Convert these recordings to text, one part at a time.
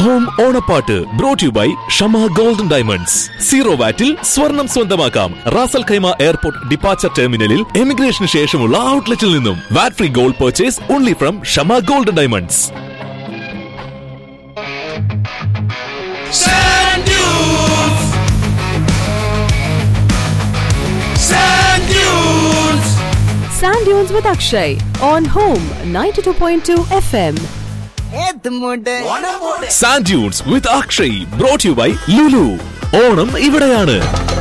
Home ഓണപ്പാട്ട് brought you by Shama golden diamonds zero വാറ്റിൽ സ്വർണം സ്വന്തമാക്കാം റാസൽ ഖൈമ എയർപോർട്ട് ഡിപ്പാച്ചർ ടെർമിനലിൽ എമിഗ്രേഷന് ശേഷമുള്ള ഔട്ട്ലെറ്റിൽ നിന്നും VAT free gold purchase only from Shama golden diamonds Sand dunes. Sand dunes. Sand Dunes with Akshay on Home 92.2 FM. Sand dunes with Akshay brought you by Lulu Onam ഇവിടെയാണ്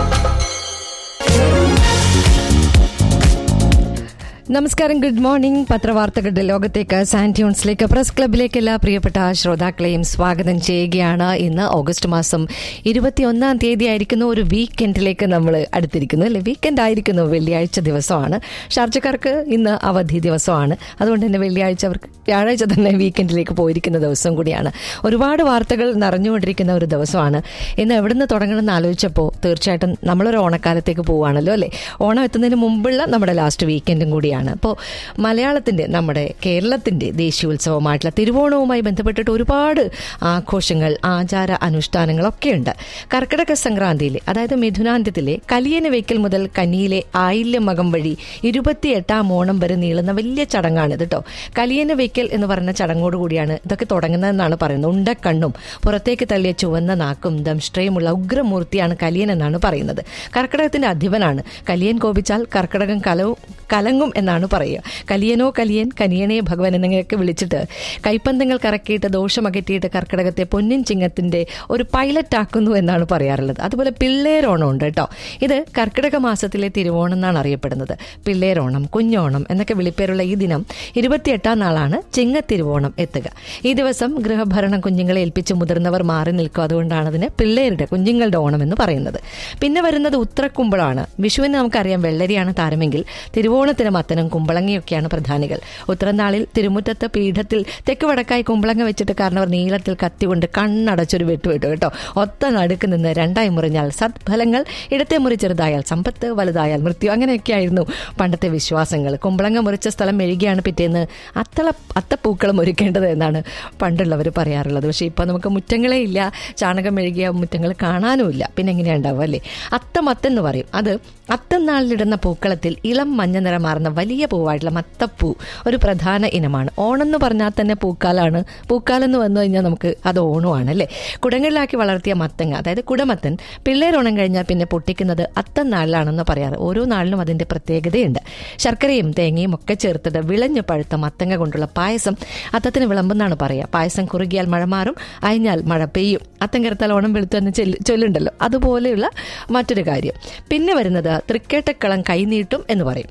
നമസ്കാരം ഗുഡ് മോർണിംഗ് പത്രവാർത്തകളുടെ ലോകത്തേക്ക് സാന്റ്യൂൺസിലേക്ക് press ക്ലബിലേക്ക് എല്ലാ പ്രിയപ്പെട്ട ശ്രോതാക്കളെയും സ്വാഗതം ചെയ്യുകയാണ് ഇന്ന് ഓഗസ്റ്റ് മാസം ഇരുപത്തിയൊന്നാം തീയതി ആയിരിക്കുന്നു ഒരു വീക്കെൻഡിലേക്ക് നമ്മൾ അടുത്തിരിക്കുന്നു അല്ലെ വീക്കെൻഡ് ആയിരിക്കുന്നു വെള്ളിയാഴ്ച ദിവസമാണ് ഷാർജക്കാർക്ക് ഇന്ന് അവധി ദിവസമാണ് അതുകൊണ്ട് തന്നെ വെള്ളിയാഴ്ച അവർക്ക് വ്യാഴാഴ്ച തന്നെ വീക്കെൻഡിലേക്ക് പോയിരിക്കുന്ന ദിവസം കൂടിയാണ് ഒരുപാട് വാർത്തകൾ നിറഞ്ഞുകൊണ്ടിരിക്കുന്ന ഒരു ദിവസമാണ് ഇന്ന് എവിടെ നിന്ന് തുടങ്ങണമെന്ന് ആലോചിച്ചപ്പോൾ തീർച്ചയായിട്ടും നമ്മളൊരു ഓണക്കാലത്തേക്ക് പോവുകയാണല്ലോ അല്ലേ ഓണം എത്തുന്നതിന് മുമ്പുള്ള നമ്മുടെ ലാസ്റ്റ് വീക്കെൻഡും കൂടിയാണ് അപ്പോൾ മലയാളത്തിൻ്റെ നമ്മുടെ കേരളത്തിൻ്റെ ദേശീയോത്സവമായിട്ടുള്ള തിരുവോണവുമായി ബന്ധപ്പെട്ടിട്ട് ഒരുപാട് ആഘോഷങ്ങൾ ആചാര അനുഷ്ഠാനങ്ങളൊക്കെ ഉണ്ട് കർക്കിടക സംക്രാന്തിയിലെ അതായത് മിഥുനാന്ത്യത്തിലെ കലിയന വെക്കൽ മുതൽ കന്നിയിലെ ആയില്യമകം വഴി ഇരുപത്തിയെട്ടാം ഓണം വരെ നീളുന്ന വലിയ ചടങ്ങാണിത് കേട്ടോ കലിയന വെക്കൽ എന്ന് പറയുന്ന ചടങ്ങോടുകൂടിയാണ് ഇതൊക്കെ തുടങ്ങുന്നതെന്നാണ് പറയുന്നത് ഉണ്ടക്കണ്ണും പുറത്തേക്ക് തള്ളിയ ചുവന്ന നാക്കും ദംഷ്ട്രയുമുള്ള ഉഗ്രമൂർത്തിയാണ് കലിയൻ എന്നാണ് പറയുന്നത് കർക്കിടകത്തിന്റെ അധിപനാണ് കലിയൻ കോപിച്ചാൽ കർക്കിടകം കലവും കലങ്ങും എന്നാണ് പറയുക കലിയനോ കലിയൻ കനിയനെ ഭഗവൻ എന്നിങ്ങനെയൊക്കെ വിളിച്ചിട്ട് കൈപ്പന്തങ്ങൾ കറക്കിയിട്ട് ദോഷമകറ്റിയിട്ട് കർക്കിടകത്തെ പൊന്നിൻ ചിങ്ങത്തിന്റെ ഒരു പൈലറ്റ് ആക്കുന്നു എന്നാണ് പറയാറുള്ളത് അതുപോലെ പിള്ളേരോണം ഉണ്ട് കേട്ടോ ഇത് കർക്കിടക മാസത്തിലെ തിരുവോണം എന്നാണ് അറിയപ്പെടുന്നത് പിള്ളേരോണം കുഞ്ഞോണം എന്നൊക്കെ വിളിപ്പേരുള്ള ഈ ദിനം ഇരുപത്തിയെട്ടാം നാളാണ് ചിങ്ങത്തിരുവോണം എത്തുക ഈ ദിവസം ഗൃഹഭരണം കുഞ്ഞുങ്ങളെ ഏൽപ്പിച്ച് മുതിർന്നവർ മാറി നിൽക്കും അതുകൊണ്ടാണ് അതിന് പിള്ളേരുടെ കുഞ്ഞുങ്ങളുടെ ഓണം എന്ന് പറയുന്നത് പിന്നെ വരുന്നത് ഉത്തരക്കുമ്പളാണ് വിഷുവിന് നമുക്കറിയാം വെള്ളരിയാണ് താരമെങ്കിൽ തിരുവോണത്തിന് മത്തനും കുമ്പളങ്ങയൊക്കെയാണ് പ്രധാനികൾ ഉത്തരനാളിൽ തിരുമുറ്റത്ത് പീഠത്തിൽ തെക്ക് വടക്കായി കുമ്പളങ്ങ വെച്ചിട്ട് കാരണവർ നീളത്തിൽ കത്തികൊണ്ട് കണ്ണടച്ചൊരു വെട്ടുവെട്ടു കേട്ടോ ഒത്ത നടുക്ക് നിന്ന് രണ്ടായി മുറിഞ്ഞാൽ സത്ഫലങ്ങൾ ഇടത്തെ മുറി ചെറുതായാൽ സമ്പത്ത് വലുതായാൽ മൃത്യു അങ്ങനെയൊക്കെയായിരുന്നു പണ്ടത്തെ വിശ്വാസങ്ങൾ കുമ്പളങ്ങ മുറിച്ച സ്ഥലം മെഴുകിയാണ് പിറ്റേന്ന് അത്തള അത്തപ്പൂക്കളം ഒരുക്കേണ്ടത് എന്നാണ് പണ്ടുള്ളവർ പറയാറുള്ളത് പക്ഷേ ഇപ്പോൾ നമുക്ക് മുറ്റങ്ങളേ ഇല്ല ചാണകം മെഴുകിയ മുറ്റങ്ങൾ കാണാനുമില്ല പിന്നെ എങ്ങനെയാ ഉണ്ടാവുക അല്ലേ അത്തമത്തെന്ന് പറയും അത് അത്തനാളിലിടുന്ന പൂക്കളത്തിൽ ഇളം മഞ്ഞ നിറമാർന്ന വലിയ പൂവായിട്ടുള്ള മത്തപ്പൂ ഒരു പ്രധാന ഇനമാണ് ഓണം എന്ന് പറഞ്ഞാൽ തന്നെ പൂക്കാലാണ് പൂക്കാലം എന്ന് വന്നു കഴിഞ്ഞാൽ നമുക്ക് അത് ഓണമാണ് അല്ലേ കുടങ്ങളിലാക്കി വളർത്തിയ മത്തങ്ങ അതായത് കുടമത്തൻ പിള്ളേരോണം കഴിഞ്ഞാൽ പിന്നെ പൊട്ടിക്കുന്നത് അത്തം നാളിലാണെന്ന് പറയാറ് ഓരോ നാളിനും അതിന്റെ പ്രത്യേകതയുണ്ട് ശർക്കരയും തേങ്ങയും ഒക്കെ ചേർത്തിട്ട് വിളഞ്ഞു പഴുത്ത മത്തങ്ങ കൊണ്ടുള്ള പായസം അത്തത്തിന് വിളമ്പെന്നാണ് പറയുക പായസം കുറുകിയാൽ മഴ മാറും അയഞ്ഞാൽ മഴ പെയ്യും അത്തം കറുത്താൽ ഓണം വെളുത്തു എന്ന് ചൊല്ല് ചൊല്ലുണ്ടല്ലോ അതുപോലെയുള്ള മറ്റൊരു കാര്യം പിന്നെ വരുന്നത് തൃക്കേട്ടക്കളം കൈനീട്ടും എന്ന് പറയും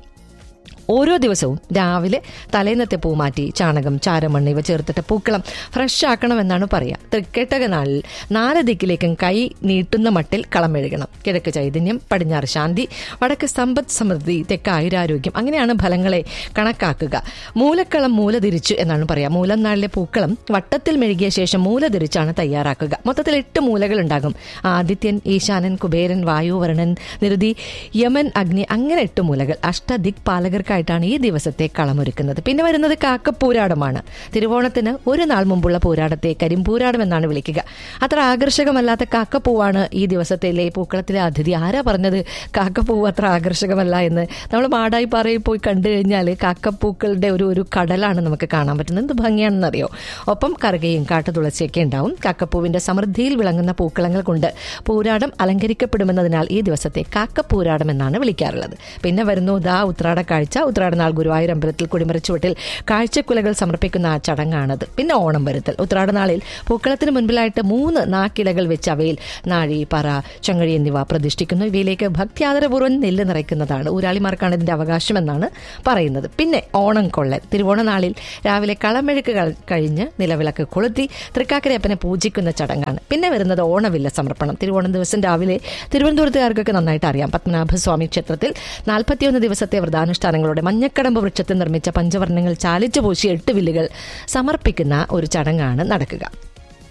ഓരോ ദിവസവും രാവിലെ തലേന്നത്തെ പൂ മാറ്റി ചാണകം ചാരമണ്ണ് ഇവ ചേർത്തിട്ട് പൂക്കളം ഫ്രഷ് ആക്കണമെന്നാണ് പറയുക തൃക്കേട്ടക നാളിൽ നാല് ദിക്കിലേക്കും കൈ നീട്ടുന്ന മട്ടിൽ കളം മെഴുകണം കിഴക്ക് ചൈതന്യം പടിഞ്ഞാറ് ശാന്തി വടക്ക് സമ്പദ് സമൃദ്ധി തെക്ക് ആയുരാരോഗ്യം അങ്ങനെയാണ് ഫലങ്ങളെ കണക്കാക്കുക മൂലക്കളം മൂല തിരിച്ചു എന്നാണ് പറയുക മൂലം നാളിലെ പൂക്കളം വട്ടത്തിൽ മെഴുകിയ ശേഷം മൂല തിരിച്ചാണ് തയ്യാറാക്കുക മൊത്തത്തിൽ എട്ട് മൂലകൾ ഉണ്ടാകും ആദിത്യൻ ഈശാനൻ കുബേരൻ വായുവരണൻ നിരുതി യമൻ അഗ്നി അങ്ങനെ എട്ട് മൂലകൾ അഷ്ടദിക് പാലകർക്കായിട്ടാണ് ഈ ദിവസത്തെ കളമൊരുക്കുന്നത് പിന്നെ വരുന്നത് കാക്കപ്പൂരാടമാണ് തിരുവോണത്തിന് ഒരു നാൾ മുമ്പുള്ള പൂരാടത്തെ കരിമ്പൂരാടം എന്നാണ് വിളിക്കുക അത്ര ആകർഷകമല്ലാത്ത കാക്കപ്പൂവാണ് ഈ ദിവസത്തിലെ പൂക്കളത്തിലെ അതിഥി ആരാ പറഞ്ഞത് കാക്കപ്പൂവ് അത്ര ആകർഷകമല്ല എന്ന് നമ്മൾ മാടായിപ്പാറയിൽ പോയി കണ്ടു കഴിഞ്ഞാൽ കാക്കപ്പൂക്കളുടെ ഒരു ഒരു കടലാണ് നമുക്ക് കാണാൻ പറ്റുന്നത് എന്ത് ഭംഗിയാണെന്നറിയോ ഒപ്പം കറുകയും കാട്ടുതുളസിയൊക്കെ ഉണ്ടാവും കാക്കപ്പൂവിന്റെ സമൃദ്ധിയിൽ വിളങ്ങുന്ന പൂക്കളങ്ങൾ കൊണ്ട് പൂരാടം അലങ്കരിക്കപ്പെടുമെന്നതിനാൽ ഈ ദിവസത്തെ കാക്കപ്പൂരാടം എന്നാണ് വിളിക്കാറുള്ളത് പിന്നെ വരുന്നു ദാ ഉത്രാട കാഴ്ച ഉത്രാട നാൾ ഗുരുവായൂർ അമ്പലത്തിൽ കുടിമറിച്ചുവട്ടിൽ കാഴ്ചക്കുലകൾ സമർപ്പിക്കുന്ന ആ ചടങ്ങാണത് പിന്നെ ഓണം വരുത്തൽ ഉത്രാട നാളിൽ പൂക്കളത്തിന് മുൻപിലായിട്ട് മൂന്ന് നാക്കിലകൾ വെച്ച് അവയിൽ നാഴി പറ ചങ്ങഴി എന്നിവ പ്രതിഷ്ഠിക്കുന്നു ഇവയിലേക്ക് ഭക്തിയാദരപൂർവ്വം നെല്ല് നിറയ്ക്കുന്നതാണ് ഊരാളിമാർക്കാണ് ഇതിന്റെ അവകാശമെന്നാണ് പറയുന്നത് പിന്നെ ഓണം കൊള്ളൽ തിരുവോണ നാളിൽ രാവിലെ കളമെഴുക്ക് കൾ- കഴിഞ്ഞ് നിലവിളക്ക് കൊളുത്തി തൃക്കാക്കരയപ്പനെ പൂജിക്കുന്ന ചടങ്ങാണ് പിന്നെ വരുന്നത് ഓണവില്ല സമർപ്പണം തിരുവോണം ദിവസം രാവിലെ തിരുവനന്തപുരത്തുകാർക്കൊക്കെ നന്നായിട്ട് അറിയാം പത്മനാഭസ്വാമി ക്ഷേത്രത്തിൽ നാൽപ്പത്തിയൊന്ന് ദിവസത്തെ വ്രതാനുഷ്ഠാനങ്ങളോടെ മഞ്ഞക്കടമ്പ് വൃക്ഷത്തിൽ നിർമ്മിച്ച പഞ്ചവർണ്ണങ്ങൾ ചാലിച്ചു പൂശി എട്ട് വില്ലുകൾ സമർപ്പിക്കുന്ന ഒരു ചടങ്ങാണ് നടക്കുക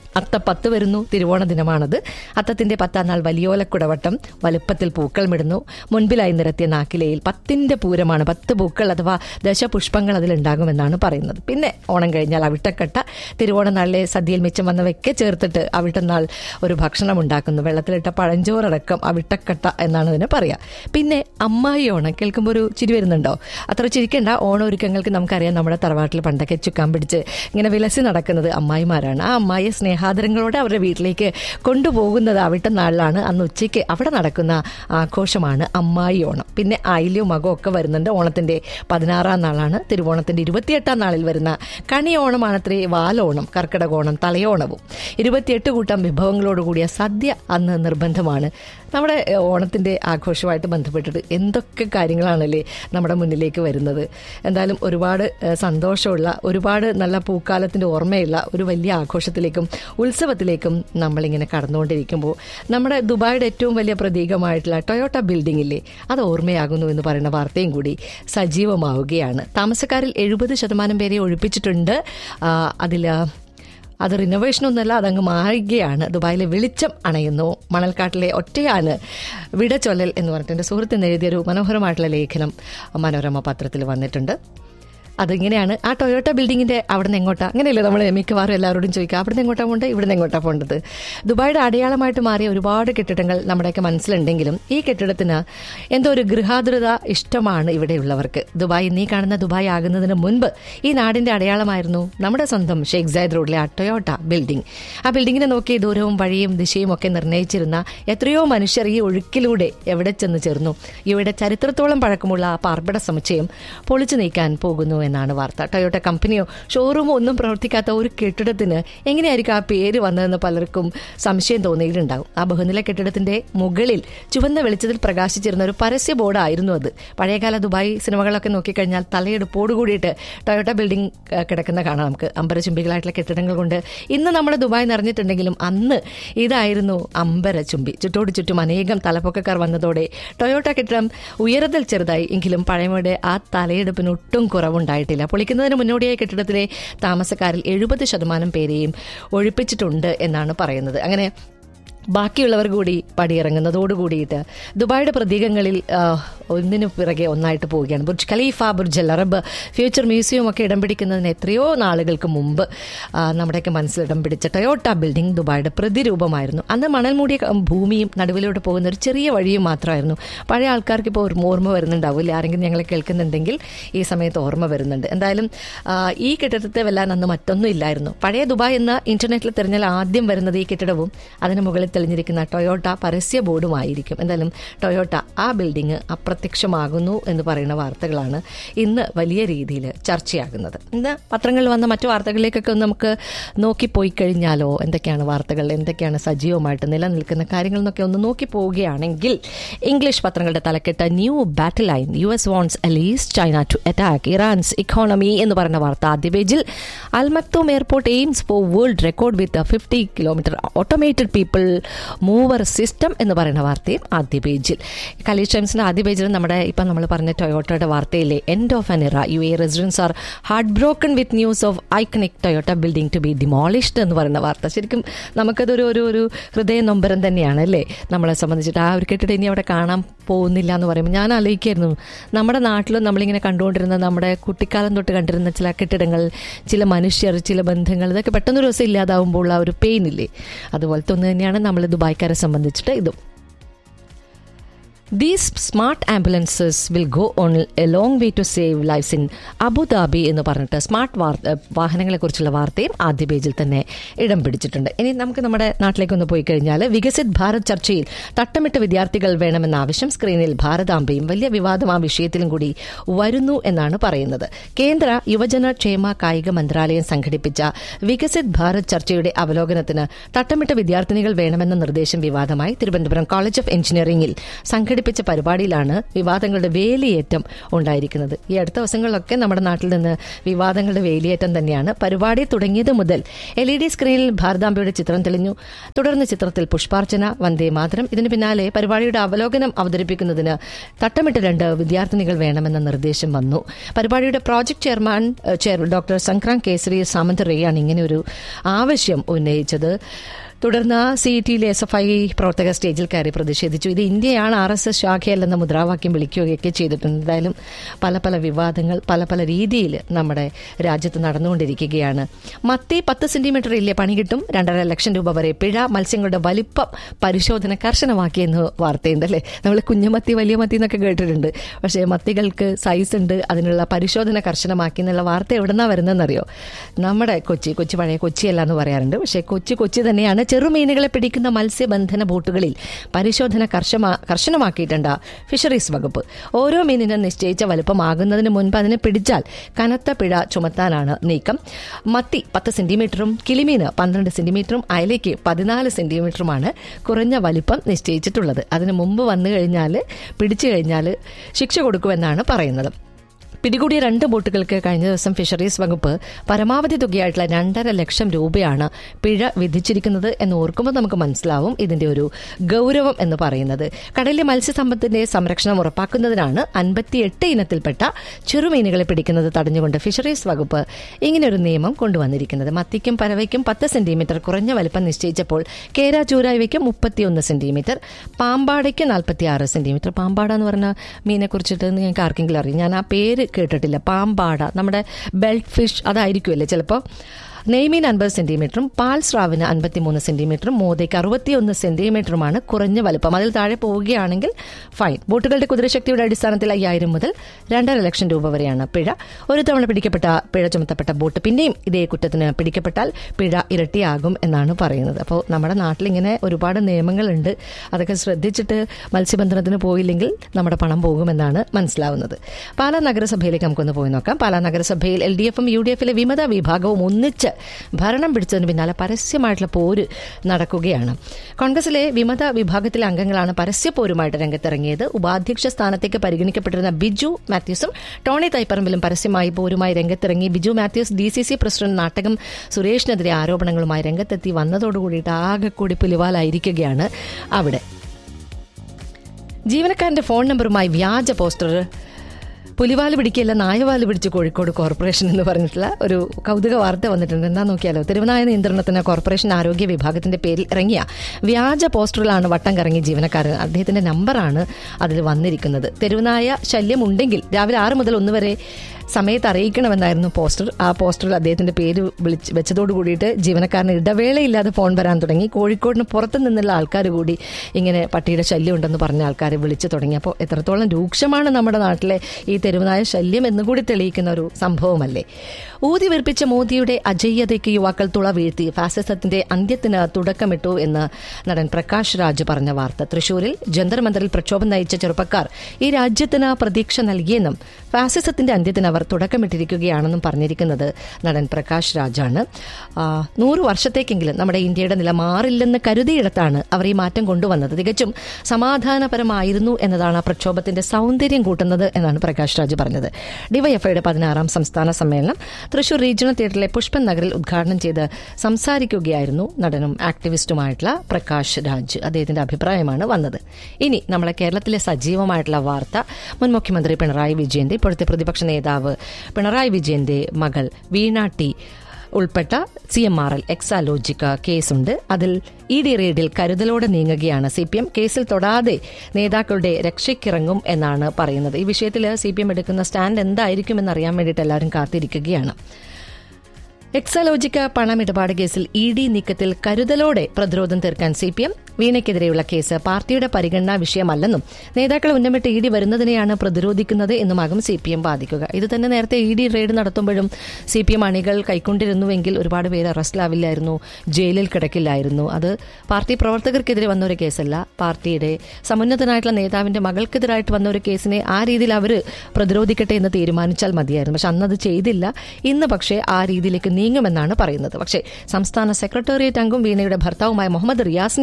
അത്ത പത്ത് വരുന്നു തിരുവോണ ദിനമാണത് അത്തത്തിന്റെ പത്താം നാൾ വലിയോലക്കുടവട്ടം വലുപ്പത്തിൽ പൂക്കളമിടുന്നു മുൻപിലായി നിരത്തിയ നാക്കിലയിൽ പത്തിന്റെ പൂരമാണ് പത്ത് പൂക്കൾ അഥവാ ദശപുഷ്പങ്ങൾ അതിലുണ്ടാകുമെന്നാണ് പറയുന്നത് പിന്നെ ഓണം കഴിഞ്ഞാൽ അവിട്ടക്കട്ട തിരുവോണ നാളിലെ സദ്യയിൽ മിച്ചം വന്നവയൊക്കെ ചേർത്തിട്ട് അവിട്ടനാൾ ഒരു ഭക്ഷണം ഉണ്ടാക്കുന്നു വെള്ളത്തിലിട്ട പഴഞ്ചോറടക്കം അവിട്ടക്കട്ട എന്നാണ് ഇതിനെ പറയാ പിന്നെ അമ്മായി ഓണം കേൾക്കുമ്പോൾ ഒരു ചിരി വരുന്നുണ്ടോ അത്ര ചിരിക്കേണ്ട ഓണ ഒരുക്കങ്ങൾക്ക് നമുക്കറിയാം നമ്മുടെ തറവാട്ടിൽ പണ്ടൊക്കെ ചുക്കാൻ പിടിച്ച് ഇങ്ങനെ വിലസി നടക്കുന്നത് അമ്മായിമാരാണ് ആ അമ്മായിയെ സ്നേഹാദരങ്ങളോടെ അവരുടെ വീട്ടിലേക്ക് കൊണ്ടുപോകുന്നത് അവിട്ട നാളിലാണ് അന്ന് ഉച്ചയ്ക്ക് അവിടെ നടക്കുന്ന ആഘോഷമാണ് അമ്മായി ഓണം പിന്നെ അയിലും മകവും ഒക്കെ വരുന്നുണ്ട് ഓണത്തിന്റെ പതിനാറാം നാളാണ് തിരുവോണത്തിന്റെ ഇരുപത്തിയെട്ടാം നാളിൽ വരുന്ന കണി ഓണമാണത്രേ വാലോണം കർക്കിടകോണം തലയോണവും ഇരുപത്തിയെട്ട് കൂട്ടം വിഭവങ്ങളോട് കൂടിയ സദ്യ അന്ന് നിർബന്ധമാണ് നമ്മുടെ ഏഹ്, ഓണത്തിന്റെ ആഘോഷമായിട്ട് ബന്ധപ്പെട്ടിട്ട് എന്തൊക്കെ കാര്യങ്ങളാണല്ലേ നമ്മുടെ മുന്നിലേക്ക് വരുന്നത് എന്തായാലും ഒരുപാട് ഏഹ്, സന്തോഷമുള്ള ഒരുപാട് നല്ല പൂക്കാലത്തിന്റെ ഓർമ്മയുള്ള ഒരു വലിയ ആഘോഷത്തിലേക്കും ഉത്സവത്തിലേക്കും നമ്മളിങ്ങനെ കടന്നുകൊണ്ടിരിക്കുമ്പോൾ നമ്മുടെ ദുബായിയുടെ ഏറ്റവും വലിയ പ്രതീകമായിട്ടുള്ള ടൊയോട്ട ബിൽഡിംഗ് ഇല്ലേ അത് ഓർമ്മയാകുന്നു എന്ന് പറയുന്ന വാർത്തയും കൂടി സജീവമാവുകയാണ് താമസക്കാരിൽ എഴുപത് ശതമാനം പേരെ ഒഴിപ്പിച്ചിട്ടുണ്ട് അതിൽ അത് റിനോവേഷനൊന്നുമല്ല അതങ്ങ് മാറുകയാണ് ദുബായിലെ വെളിച്ചം അണയുന്നു മണൽക്കാട്ടിലെ ഒറ്റയാണ് വിട ചൊല്ലൽ എന്ന് പറഞ്ഞിട്ട് എൻ്റെ സുഹൃത്തിന് എഴുതിയൊരു മനോഹരമായിട്ടുള്ള ലേഖനം മനോരമ പത്രത്തിൽ വന്നിട്ടുണ്ട് അതിങ്ങനെയാണ് ആ ടൊയോട്ട ബിൽഡിങ്ങിന്റെ അവിടെ നിന്ന് എങ്ങോട്ടാ അങ്ങനെയല്ലേ നമ്മൾ മിക്കവാറും എല്ലാവരോടും ചോദിക്കുക അവിടെ നിന്ന് എങ്ങോട്ടാ പോകേണ്ടത് ഇവിടെ നിന്ന് എങ്ങോട്ടാ പോകേണ്ടത് ദുബായിയുടെ അടയാളമായിട്ട് മാറിയ ഒരുപാട് കെട്ടിടങ്ങൾ നമ്മുടെയൊക്കെ മനസ്സിലുണ്ടെങ്കിലും ഈ കെട്ടിടത്തിന് എന്തോ ഒരു ഗൃഹാതുരത ഇഷ്ടമാണ് ഇവിടെയുള്ളവർക്ക് ദുബായ് നീ കാണുന്ന ദുബായ് ആകുന്നതിന് മുൻപ് ഈ നാടിന്റെ അടയാളമായിരുന്നു നമ്മുടെ സ്വന്തം ഷെയ്ഖ് സായദ് റോഡിലെ ആ ടൊയോട്ട ബിൽഡിംഗ് ആ ബിൽഡിങ്ങിനെ നോക്കി ദൂരവും വഴിയും ദിശയും ഒക്കെ നിർണ്ണയിച്ചിരുന്ന എത്രയോ മനുഷ്യർ ഈ ഒഴുക്കിലൂടെ എവിടെ ചെന്ന് ചേർന്നു ഇവിടെ ചരിത്രത്തോളം പഴക്കമുള്ള ആ പാർപ്പിട സമുച്ചയം പൊളിച്ചു നീക്കാൻ പോകുന്നു എന്നാണ് വാർത്ത ടൊയോട്ട കമ്പനിയോ ഷോറൂമോ ഒന്നും പ്രവർത്തിക്കാത്ത ഒരു കെട്ടിടത്തിന് എങ്ങനെയായിരിക്കും ആ പേര് വന്നതെന്ന് പലർക്കും സംശയം തോന്നിയിട്ടുണ്ടാകും ആ ബഹുനില കെട്ടിടത്തിന്റെ മുകളിൽ ചുവന്ന വെളിച്ചത്തിൽ പ്രകാശിച്ചിരുന്ന ഒരു പരസ്യ ബോർഡായിരുന്നു അത് പഴയകാല ദുബായ് സിനിമകളൊക്കെ നോക്കിക്കഴിഞ്ഞാൽ തലയെടുപ്പോട് കൂടിയിട്ട് ടൊയോട്ട ബിൽഡിംഗ് ഏഹ്, കിടക്കുന്ന കാണാം നമുക്ക് അമ്പരചുംബികളായിട്ടുള്ള കെട്ടിടങ്ങൾ കൊണ്ട് ഇന്ന് നമ്മുടെ ദുബായ് നിറഞ്ഞിട്ടുണ്ടെങ്കിലും അന്ന് ഇതായിരുന്നു അമ്പരചുംബി ചുറ്റോട് ചുറ്റും അനേകം തലപ്പൊക്കക്കാർ വന്നതോടെ ടൊയോട്ട കെട്ടിടം ഉയരത്തിൽ ചെറുതായി എങ്കിലും പഴമയുടെ ആ തലയെടുപ്പിന് ഒട്ടും കുറവുണ്ടായിട്ടില്ല പൊളിക്കുന്നതിന് മുന്നോടിയായി കെട്ടിടത്തിലെ താമസക്കാരിൽ എഴുപത് ശതമാനം പേരെയും ഒഴിപ്പിച്ചിട്ടുണ്ട് എന്നാണ് പറയുന്നത് അങ്ങനെ ബാക്കിയുള്ളവർ കൂടി പടിയിറങ്ങുന്നതോട് കൂടിയിട്ട് ദുബായിയുടെ പ്രതീകങ്ങളിൽ ആ, ഒന്നിനു പിറകെ ഒന്നായിട്ട് പോവുകയാണ് Burj Khalifa Burj Al Arab Future Museum ഒക്കെ ഇടം പിടിക്കുന്നതിന് എത്രയോ നാളുകൾക്ക് മുമ്പ് ആ, നമ്മുടെയൊക്കെ മനസ്സിൽ ഇടം പിടിച്ച ടൊയോട്ട ബിൽഡിംഗ് ദുബായിയുടെ പ്രതിരൂപമായിരുന്നു അന്ന് മണൽ മൂടിയ ക- ഭൂമിയും നടുവിലൂടെ പോകുന്ന ഒരു ചെറിയ വഴിയും മാത്രമായിരുന്നു പഴയ ആൾക്കാർക്ക് ഇപ്പോൾ ഓർമ്മ വരുന്നുണ്ടാവില്ല ആരെങ്കിലും ഞങ്ങളെ കേൾക്കുന്നുണ്ടെങ്കിൽ ഈ സമയത്ത് ഓർമ്മ വരുന്നുണ്ട് എന്തായാലും ആ, ഈ കെട്ടിടത്തെ വെല്ലാൻ അന്ന് മറ്റൊന്നും ഇല്ലായിരുന്നു പഴയ ദുബായ് എന്ന ഇന്റർനെറ്റിൽ തിരഞ്ഞാൽ ആദ്യം വരുന്നത് ഈ കെട്ടിടവും അതിന് മുകളിൽ തെളിഞ്ഞിരിക്കുന്ന ടൊയോട്ട പരസ്യ ബോർഡുമായിരിക്കും എന്തായാലും ടൊയോട്ട ആ ബിൽഡിംഗ് അപ്രത്യക്ഷമാകുന്നു എന്ന് പറയുന്ന വാർത്തകളാണ് ഇന്ന് വലിയ രീതിയിൽ ചർച്ചയാകുന്നത് ഇന്ന് പത്രങ്ങളിൽ വന്ന മറ്റു വാർത്തകളിലേക്കൊക്കെ ഒന്ന് നമുക്ക് നോക്കിപ്പോയി കഴിഞ്ഞാലോ എന്തൊക്കെയാണ് വാർത്തകൾ എന്തൊക്കെയാണ് സജീവമായിട്ട് നിലനിൽക്കുന്ന കാര്യങ്ങൾ എന്നൊക്കെ ഒന്ന് നോക്കി പോവുകയാണെങ്കിൽ ഇംഗ്ലീഷ് പത്രങ്ങളുടെ തലക്കെട്ട് new battle line U S warns allies China to attack Iran's economy എന്ന് പറയുന്ന വാർത്ത ആദ്യ പേജിൽ Al Maktoum airport aims for world record with fifty kilometre automated people mover system എന്ന് പറയുന്ന വാർത്തയും ആദ്യ പേജിൽ കലീഷ് ടൈംസിന്റെ ആദ്യ പേജിൽ നമ്മുടെ ഇപ്പം നമ്മൾ പറഞ്ഞ ടൊയോട്ടയുടെ വാർത്തയിലെ end of an era U A residents are heartbroken with news of iconic Toyota building to be demolished എന്ന് പറയുന്ന വാർത്ത ശരിക്കും നമുക്കതൊരു ഒരു ഒരു ഹൃദയ നൊമ്പരം തന്നെയാണ് അല്ലേ നമ്മളെ സംബന്ധിച്ചിട്ട് ആ ഒരു കെട്ടിടം ഇനി അവിടെ കാണാൻ പോകുന്നില്ല എന്ന് പറയുമ്പോൾ ഞാൻ ആലോചിക്കായിരുന്നു നമ്മുടെ നാട്ടിലും നമ്മളിങ്ങനെ കണ്ടുകൊണ്ടിരുന്ന നമ്മുടെ കുട്ടിക്കാലം തൊട്ട് കണ്ടിരുന്ന ചില കെട്ടിടങ്ങൾ ചില മനുഷ്യർ ചില ബന്ധങ്ങൾ ഇതൊക്കെ പെട്ടെന്നൊരു ദിവസം ഇല്ലാതാവുമ്പോൾ ആ ഒരു പെയിൻ ഇല്ലേ അതുപോലത്തെ ഒന്ന് തന്നെയാണ് നമ്മൾ ദുബായ്ക്കാരെ സംബന്ധിച്ചിട്ട് ഇതും these smart ambulances will go on a long way to save lifes in Abu Dhabi എന്ന് പറഞ്ഞിട്ട് സ്മാർട്ട് വാഹനങ്ങളെക്കുറിച്ചുള്ള വാർത്തയും ആദ്യ പേജിൽ തന്നെ ഇടം പിടിച്ചിട്ടുണ്ട് ഇനി നമുക്ക് നമ്മുടെ നാട്ടിലേക്കൊന്ന് പോയി കഴിഞ്ഞാൽ വികസിത് ഭാരത് ചർച്ചയിൽ തട്ടമിട്ട വിദ്യാർത്ഥികൾ വേണമെന്ന ആവശ്യം സ്ക്രീനിൽ ഭാരതാംബയും വലിയ വിവാദം ആ വിഷയത്തിലും കൂടി വരുന്നു എന്നാണ് പറയുന്നത് കേന്ദ്ര യുവജന ക്ഷേമ കായിക മന്ത്രാലയം സംഘടിപ്പിച്ച വികസിത് ഭാരത് ചർച്ചയുടെ അവലോകനത്തിന് തട്ടമിട്ട വിദ്യാർത്ഥിനികൾ വേണമെന്ന നിർദ്ദേശം വിവാദമായി തിരുവനന്തപുരം കോളേജ് ഓഫ് എഞ്ചിനീയറിംഗിൽ സംഘടിപ്പിച്ച സംഘടിപ്പിച്ച പരിപാടിയിലാണ് വിവാദങ്ങളുടെ വേലിയേറ്റം ഉണ്ടായിരിക്കുന്നത് ഈ അടുത്ത ദിവസങ്ങളിലൊക്കെ നമ്മുടെ നാട്ടിൽ നിന്ന് വിവാദങ്ങളുടെ വേലിയേറ്റം തന്നെയാണ് പരിപാടി തുടങ്ങിയത് മുതൽ എൽ ഇ ഡി സ്ക്രീനിൽ ഭാരതാംബയുടെ ചിത്രം തെളിഞ്ഞു തുടർന്ന് ചിത്രത്തിൽ പുഷ്പാർച്ചന വന്ദേ മാതരം ഇതിന് പിന്നാലെ പരിപാടിയുടെ അവലോകനം അവതരിപ്പിക്കുന്നതിന് തട്ടമിട്ട് രണ്ട് വിദ്യാർത്ഥിനികൾ വേണമെന്ന നിർദ്ദേശം വന്നു പരിപാടിയുടെ പ്രോജക്ട് ചെയർമാൻ ഏഹ്, ചെയർ ഡോക്ടർ സംക്രാന്ത് കേസരി സാമന്ത് റേയാണ് ഇങ്ങനെ ഒരു ആവശ്യം ഉന്നയിച്ചത് തുടർന്ന് സി ടിയിലെ എസ് എഫ് ഐ പ്രവർത്തക സ്റ്റേജിൽ കയറി പ്രതിഷേധിച്ചു ഇത് ഇന്ത്യയാണ് ആർ എസ് എസ് ശാഖയല്ലെന്ന മുദ്രാവാക്യം വിളിക്കുകയൊക്കെ ചെയ്തിട്ടുണ്ട് എന്തായാലും പല പല വിവാദങ്ങൾ പല പല രീതിയിൽ നമ്മുടെ രാജ്യത്ത് നടന്നുകൊണ്ടിരിക്കുകയാണ് മത്തി പത്ത് സെന്റിമീറ്റർ ഇല്ലേ പണി കിട്ടും രണ്ടര ലക്ഷം രൂപ വരെ പിഴ മത്സ്യങ്ങളുടെ വലിപ്പം പരിശോധന കർശനമാക്കിയെന്ന് വാർത്തയുണ്ട് അല്ലേ നമ്മൾ കുഞ്ഞുമത്തി വലിയ മത്തി എന്നൊക്കെ കേട്ടിട്ടുണ്ട് പക്ഷേ മത്തികൾക്ക് സൈസ് ഉണ്ട് അതിനുള്ള പരിശോധന കർശനമാക്കി എന്നുള്ള വാർത്ത എവിടെന്നാ വരുന്നതെന്നറിയോ നമ്മുടെ കൊച്ചി കൊച്ചി പഴയ കൊച്ചിയല്ല എന്ന് പറയാറുണ്ട് പക്ഷേ കൊച്ചി കൊച്ചി തന്നെയാണ് ചെറുമീനുകളെ പിടിക്കുന്ന മത്സ്യബന്ധന ബോട്ടുകളിൽ പരിശോധന കർശമാ കർശനമാക്കിയിട്ടുണ്ട് ഫിഷറീസ് വകുപ്പ് ഓരോ മീനിനും നിശ്ചയിച്ച വലുപ്പമാകുന്നതിന് മുൻപ് അതിനെ പിടിച്ചാൽ കനത്ത പിഴ ചുമത്താനാണ് നീക്കം മത്തി പത്ത് സെന്റിമീറ്ററും കിളിമീന് പന്ത്രണ്ട് സെന്റിമീറ്ററും അയലയ്ക്ക് പതിനാല് സെന്റിമീറ്ററുമാണ് കുറഞ്ഞ വലിപ്പം നിശ്ചയിച്ചിട്ടുള്ളത് അതിന് മുമ്പ് വന്നു കഴിഞ്ഞാൽ പിടിച്ചു കഴിഞ്ഞാൽ ശിക്ഷ കൊടുക്കുമെന്നാണ് പറയുന്നത് പിടികൂടിയ രണ്ട് ബോട്ടുകൾക്ക് കഴിഞ്ഞ ദിവസം ഫിഷറീസ് വകുപ്പ് പരമാവധി തുകയായിട്ടുള്ള രണ്ടര ലക്ഷം രൂപയാണ് പിഴ വിധിച്ചിരിക്കുന്നത് എന്ന് ഓർക്കുമ്പോൾ നമുക്ക് മനസ്സിലാവും ഇതിന്റെ ഒരു ഗൗരവം എന്ന് പറയുന്നത് കടലിലെ മത്സ്യസമ്പത്തിന്റെ സംരക്ഷണം ഉറപ്പാക്കുന്നതിനാണ് അൻപത്തിയെട്ട് ഇനത്തിൽപ്പെട്ട ചെറുമീനുകളെ പിടിക്കുന്നത് തടഞ്ഞുകൊണ്ട് ഫിഷറീസ് വകുപ്പ് ഇങ്ങനെ ഒരു നിയമം കൊണ്ടുവന്നിരിക്കുന്നത് മത്തിക്കും പരവയ്ക്കും പത്ത് സെന്റിമീറ്റർ കുറഞ്ഞ വലിപ്പം നിശ്ചയിച്ചപ്പോൾ കേര ചൂരായ്വയ്ക്ക് മുപ്പത്തിയൊന്ന് സെന്റിമീറ്റർ പാമ്പാടയ്ക്ക് നാൽപ്പത്തി ആറ് സെന്റിമീറ്റർ പാമ്പാട എന്ന് പറഞ്ഞ മീനെ കുറിച്ചിട്ട് നിങ്ങൾക്ക് ആർക്കെങ്കിലും അറിയാം ഞാൻ ആ പേര് കേട്ടിട്ടില്ല പാമ്പാട നമ്മുടെ ബെൽറ്റ് ഫിഷ് അതായിരിക്കുമല്ലേ ചിലപ്പോൾ നെയ്മീൻ അൻപത് സെന്റിമീറ്ററും പാൽ സ്രാവിന് അൻപത്തിമൂന്ന് സെന്റിമീറ്ററും മോതയ്ക്ക് അറുപത്തിയൊന്ന് സെന്റിമീറ്ററുമാണ് കുറഞ്ഞ വലുപ്പം അതിൽ താഴെ പോവുകയാണെങ്കിൽ ഫൈൻ ബോട്ടുകളുടെ കുതിരശക്തിയുടെ അടിസ്ഥാനത്തിൽ അയ്യായിരം മുതൽ രണ്ടര ലക്ഷം രൂപ വരെയാണ് പിഴ ഒരു തവണ പിടിക്കപ്പെട്ട പിഴ ചുമത്തപ്പെട്ട ബോട്ട് പിന്നെയും ഇതേ കുറ്റത്തിന് പിടിക്കപ്പെട്ടാൽ പിഴ ഇരട്ടിയാകും എന്നാണ് പറയുന്നത് അപ്പോൾ നമ്മുടെ നാട്ടിൽ ഇങ്ങനെ ഒരുപാട് നിയമങ്ങളുണ്ട് അതൊക്കെ ശ്രദ്ധിച്ചിട്ട് മത്സ്യബന്ധനത്തിന് പോയില്ലെങ്കിൽ നമ്മുടെ പണം പോകുമെന്നാണ് മനസ്സിലാവുന്നത് പാലാ നഗരസഭയിലേക്ക് നമുക്കൊന്ന് പോയി നോക്കാം പാലാ നഗരസഭയിൽ എൽ ഡി എഫും യു ഡി എഫിലെ വിമത വിഭാഗവും ഒന്നിച്ച് ഭരണം പിടിച്ചതിന് പിന്നാലെ പരസ്യമായിട്ടുള്ള പോര് നടക്കുകയാണ് കോൺഗ്രസിലെ വിമത വിഭാഗത്തിലെ അംഗങ്ങളാണ് പരസ്യപോരുമായിട്ട് രംഗത്തിറങ്ങിയത് ഉപാധ്യക്ഷ സ്ഥാനത്തേക്ക് പരിഗണിക്കപ്പെട്ടിരുന്ന ബിജു മാത്യൂസും ടോണി തൈപ്പറമ്പിലും പരസ്യമായി പോരുമായി രംഗത്തിറങ്ങി Biju Mathews D C C president Nattakam സുരേഷിനെതിരെ ആരോപണങ്ങളുമായി രംഗത്തെത്തി വന്നതോടുകൂടിയിട്ട് ആകെ കൂടി പുലിവാലായിരിക്കുകയാണ് അവിടെ ജീവനക്കാരന്റെ ഫോൺ നമ്പറുമായി വ്യാജ പോസ്റ്റർ പുലിവാല് പിടിക്കല്ല നായവാല് പിടിച്ച് കോഴിക്കോട് കോർപ്പറേഷൻ എന്ന് പറഞ്ഞിട്ടുള്ള ഒരു കൗതുക വാർത്ത വന്നിട്ടുണ്ട് എന്താ നോക്കിയാലോ തിരുവനായ നിയന്ത്രണത്തിന് കോർപ്പറേഷൻ ആരോഗ്യ വിഭാഗത്തിന്റെ പേരിൽ ഇറങ്ങിയ വ്യാജ പോസ്റ്ററിലാണ് വട്ടം കറങ്ങിയ ജീവനക്കാരൻ അദ്ദേഹത്തിന്റെ നമ്പറാണ് അതിൽ വന്നിരിക്കുന്നത് തെരുവുനായ ശല്യം ഉണ്ടെങ്കിൽ രാവിലെ ആറ് മുതൽ ഒന്ന് വരെ സമയത്ത് അറിയിക്കണമെന്നായിരുന്നു പോസ്റ്റർ ആ പോസ്റ്ററിൽ അദ്ദേഹത്തിന്റെ പേര് വിളിച്ച് വെച്ചതോട് കൂടിയിട്ട് ജീവനക്കാരന് ഇടവേളയില്ലാതെ ഫോൺ വരാൻ തുടങ്ങി കോഴിക്കോടിന് പുറത്തു നിന്നുള്ള ആൾക്കാർ കൂടി ഇങ്ങനെ പട്ടിയുടെ ശല്യം ഉണ്ടെന്ന് പറഞ്ഞ ആൾക്കാരെ വിളിച്ചു തുടങ്ങി അപ്പോൾ എത്രത്തോളം രൂക്ഷമാണ് നമ്മുടെ നാട്ടിലെ ഈ തെരുവുനായ ശല്യം എന്നുകൂടി തെളിയിക്കുന്ന ഒരു സംഭവമല്ലേ ഊതി വീർപ്പിച്ച മോദിയുടെ അജയ്യതയ്ക്ക് യുവാക്കൾ തുള വീഴ്ത്തി ഫാസിസത്തിന്റെ അന്ത്യത്തിന് തുടക്കമിട്ടു എന്ന് നടൻ പ്രകാശ് രാജ് പറഞ്ഞ വാർത്ത തൃശൂരിൽ ജന്തർ മന്ദറിൽ പ്രക്ഷോഭം നയിച്ച ചെറുപ്പക്കാർ ഈ രാജ്യത്തിന് പ്രതീക്ഷ നൽകിയെന്നും ഫാസിസത്തിന്റെ അന്ത്യത്തിന് അവർ തുടക്കമിട്ടിരിക്കുകയാണെന്നും പറഞ്ഞിരിക്കുന്നത് നടൻ പ്രകാശ് രാജാണ് ആ, നൂറ് വർഷത്തേക്കെങ്കിലും നമ്മുടെ ഇന്ത്യയുടെ നില മാറില്ലെന്ന് കരുതിയിടത്താണ് അവർ ഈ മാറ്റം കൊണ്ടുവന്നത് തികച്ചും സമാധാനപരമായിരുന്നു എന്നതാണ് ആ പ്രക്ഷോഭത്തിന്റെ സൗന്ദര്യം കൂട്ടുന്നത് എന്നാണ് പ്രകാശ് രാജ് പറഞ്ഞത് ഡിവൈഎഫ്ഐയുടെ പതിനാറാം സംസ്ഥാന സമ്മേളനം തൃശൂർ റീജിയണൽ തിയേറ്ററിലെ പുഷ്പൻ നഗറിൽ ഉദ്ഘാടനം ചെയ്ത് സംസാരിക്കുകയായിരുന്നു നടനും ആക്ടിവിസ്റ്റുമായിട്ടുള്ള പ്രകാശ് രാജ് അദ്ദേഹത്തിന്റെ അഭിപ്രായമാണ് വന്നത് ഇനി നമ്മളെ കേരളത്തിലെ സജീവമായിട്ടുള്ള വാർത്ത മുൻ മുഖ്യമന്ത്രി പിണറായി വിജയന്റെ ഇപ്പോഴത്തെ പ്രതിപക്ഷ നേതാവ് പിണറായി വിജയന്റെ മകൾ വീണ ടി ഉൾപ്പെട്ട C M R L Exalogic കേസുണ്ട് അതിൽ ഇ ഡി റെയ്ഡിൽ കരുതലോടെ നീങ്ങുകയാണ് സി പി എം കേസിൽ തൊടാതെ നേതാക്കളുടെ രക്ഷയ്ക്കിറങ്ങും എന്നാണ് പറയുന്നത് ഈ വിഷയത്തിൽ സി പി എം എടുക്കുന്ന സ്റ്റാൻഡ് എന്തായിരിക്കുമെന്ന് അറിയാൻ വേണ്ടിയിട്ട് എല്ലാവരും കാത്തിരിക്കുകയാണ് എക്സലോജിക്ക പണമിടപാട് കേസിൽ ഇ ഡി നീക്കത്തിൽ കരുതലോടെ പ്രതിരോധം തീർക്കാൻ സി പി എം വീണയ്ക്കെതിരെയുള്ള കേസ് പാർട്ടിയുടെ പരിഗണനാ വിഷയമല്ലെന്നും നേതാക്കൾ ഉന്നമിട്ട് ഇ ഡി വരുന്നതിനെയാണ് പ്രതിരോധിക്കുന്നത് എന്നുമാകും സി പി എം ബാധിക്കുക ഇത് തന്നെ നേരത്തെ ഇ ഡി റെയ്ഡ് നടത്തുമ്പോഴും സി പി എം അണികൾ കൈക്കൊണ്ടിരുന്നുവെങ്കിൽ ഒരുപാട് പേര് അറസ്റ്റിലാവില്ലായിരുന്നു ജയിലിൽ കിടക്കില്ലായിരുന്നു അത് പാർട്ടി പ്രവർത്തകർക്കെതിരെ വന്ന ഒരു കേസല്ല പാർട്ടിയുടെ സമുന്നതനായിട്ടുള്ള നേതാവിന്റെ മകൾക്കെതിരായിട്ട് വന്ന ഒരു കേസിനെ ആ രീതിയിൽ അവർ പ്രതിരോധിക്കട്ടെ എന്ന് തീരുമാനിച്ചാൽ മതിയായിരുന്നു പക്ഷെ അന്നത് ചെയ്തില്ല ഇന്ന് പക്ഷേ ആ രീതിയിലേക്ക് നീങ്ങുമെന്നാണ് പറയുന്നത് പക്ഷേ സംസ്ഥാന സെക്രട്ടേറിയറ്റ് അംഗം വീണയുടെ ഭർത്താവുമായ മുഹമ്മദ് റിയാസിനെ അടക്കം ചോദ്യം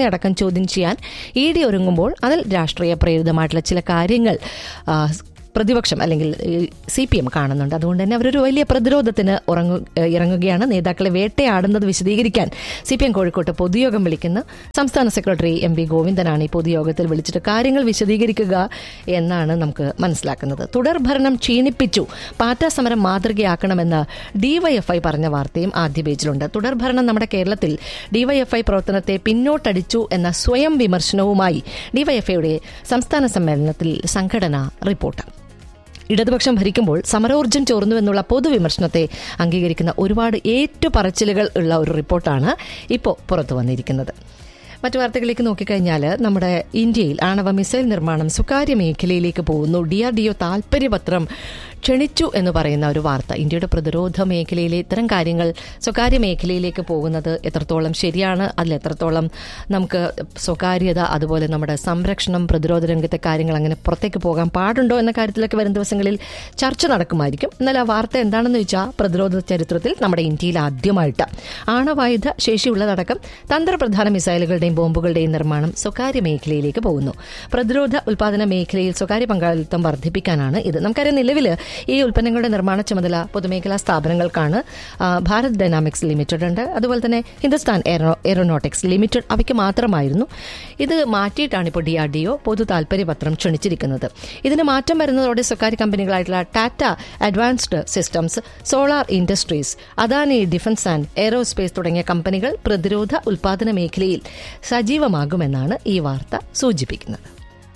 ചോദ്യം ചെയ്യാൻ ഇ ഡി ഒരുങ്ങുമ്പോൾ അതിൽ രാഷ്ട്രീയ പ്രേരിതമായിട്ടുള്ള ചില കാര്യങ്ങൾ ആ, പ്രതിപക്ഷം അല്ലെങ്കിൽ സി പി എം കാണുന്നുണ്ട് അതുകൊണ്ട് തന്നെ അവരൊരു വലിയ പ്രതിരോധത്തിന് ഉറങ്ങു ഏഹ് ഇറങ്ങുകയാണ് നേതാക്കളെ വേട്ടയാടുന്നത് വിശദീകരിക്കാൻ സി പി എം കോഴിക്കോട്ട് പൊതുയോഗം വിളിക്കുന്ന സംസ്ഥാന സെക്രട്ടറി എം വി ഗോവിന്ദനാണ് ഈ പൊതുയോഗത്തിൽ വിളിച്ചിട്ട് കാര്യങ്ങൾ വിശദീകരിക്കുക എന്നാണ് നമുക്ക് മനസ്സിലാക്കുന്നത് തുടർ ഭരണം ക്ഷീണിപ്പിച്ചു പാറ്റ സമരം മാതൃകയാക്കണമെന്ന് ഡിവൈഎഫ്ഐ പറഞ്ഞ വാർത്തയും ആദ്യ പേജിലുണ്ട് തുടർ ഭരണം നമ്മുടെ കേരളത്തിൽ ഡിവൈഎഫ്ഐ പ്രവർത്തനത്തെ പിന്നോട്ടടിച്ചു എന്ന സ്വയം വിമർശനവുമായി ഡിവൈഎഫ്ഐയുടെ സംസ്ഥാന സമ്മേളനത്തിൽ സംഘടന റിപ്പോർട്ട് ഇടതുപക്ഷം ഭരിക്കുമ്പോൾ സമരോർജ്ജം ചോർന്നുവെന്നുള്ള പൊതുവിമർശനത്തെ അംഗീകരിക്കുന്ന ഒരുപാട് ഏറ്റുപറച്ചിലുകൾ ഉള്ള ഒരു റിപ്പോർട്ടാണ് ഇപ്പോൾ പുറത്തു വന്നിരിക്കുന്നത് മറ്റു വാർത്തകളിലേക്ക് നോക്കിക്കഴിഞ്ഞാൽ നമ്മുടെ ഇന്ത്യയിൽ ആണവ മിസൈൽ നിർമ്മാണം സ്വകാര്യ മേഖലയിലേക്ക് പോകുന്നു ഡി ആർ ഡി ഒ താൽപര്യപത്രം ക്ഷണിച്ചു എന്ന് പറയുന്ന ഒരു വാർത്ത ഇന്ത്യയുടെ പ്രതിരോധ മേഖലയിലെ ഇത്തരം കാര്യങ്ങൾ സ്വകാര്യ മേഖലയിലേക്ക് പോകുന്നത് എത്രത്തോളം ശരിയാണ് അതിൽ എത്രത്തോളം നമുക്ക് സ്വകാര്യത അതുപോലെ നമ്മുടെ സംരക്ഷണം പ്രതിരോധ രംഗത്തെ കാര്യങ്ങൾ അങ്ങനെ പുറത്തേക്ക് പോകാൻ പാടുണ്ടോ എന്ന കാര്യത്തിലൊക്കെ വരും ദിവസങ്ങളിൽ ചർച്ച നടക്കുമായിരിക്കും എന്നാൽ ആ വാർത്ത എന്താണെന്ന് വെച്ചാൽ പ്രതിരോധ ചരിത്രത്തിൽ നമ്മുടെ ഇന്ത്യയിൽ ആദ്യമായിട്ട് ആണവായുധ ശേഷിയുള്ളതടക്കം തന്ത്രപ്രധാന മിസൈലുകളുടെയും ബോംബുകളുടെയും നിർമ്മാണം സ്വകാര്യ മേഖലയിലേക്ക് പോകുന്നു പ്രതിരോധ ഉൽപാദന മേഖലയിൽ സ്വകാര്യ പങ്കാളിത്തം വർദ്ധിപ്പിക്കാനാണ് ഇത് നമുക്കറിയാം നിലവിൽ ഈ ഉൽപ്പന്നങ്ങളുടെ നിർമ്മാണ ചുമതല പൊതുമേഖലാ സ്ഥാപനങ്ങൾക്കാണ് ആ, ഭാരത് ഡൈനാമിക്സ് ലിമിറ്റഡ് ഉണ്ട് അതുപോലെ തന്നെ ഹിന്ദുസ്ഥാൻ എയറോ എയറോനോട്ടിക്സ് ലിമിറ്റഡ് അവയ്ക്ക് മാത്രമായിരുന്നു ഇത് മാറ്റിയിട്ടാണ് ഇപ്പോൾ ഡി ആർ ഡി ഒ പൊതു താൽപര്യപത്രം ക്ഷണിച്ചിരിക്കുന്നത് ഇതിന് മാറ്റം വരുന്നതോടെ സ്വകാര്യ കമ്പനികളായിട്ടുള്ള Tata advanced systems solar industries Adani defence and aerospace തുടങ്ങിയ കമ്പനികൾ പ്രതിരോധ ഉൽപാദന മേഖലയിൽ സജീവമാകുമെന്നാണ് ഈ വാർത്ത സൂചിപ്പിക്കുന്നത്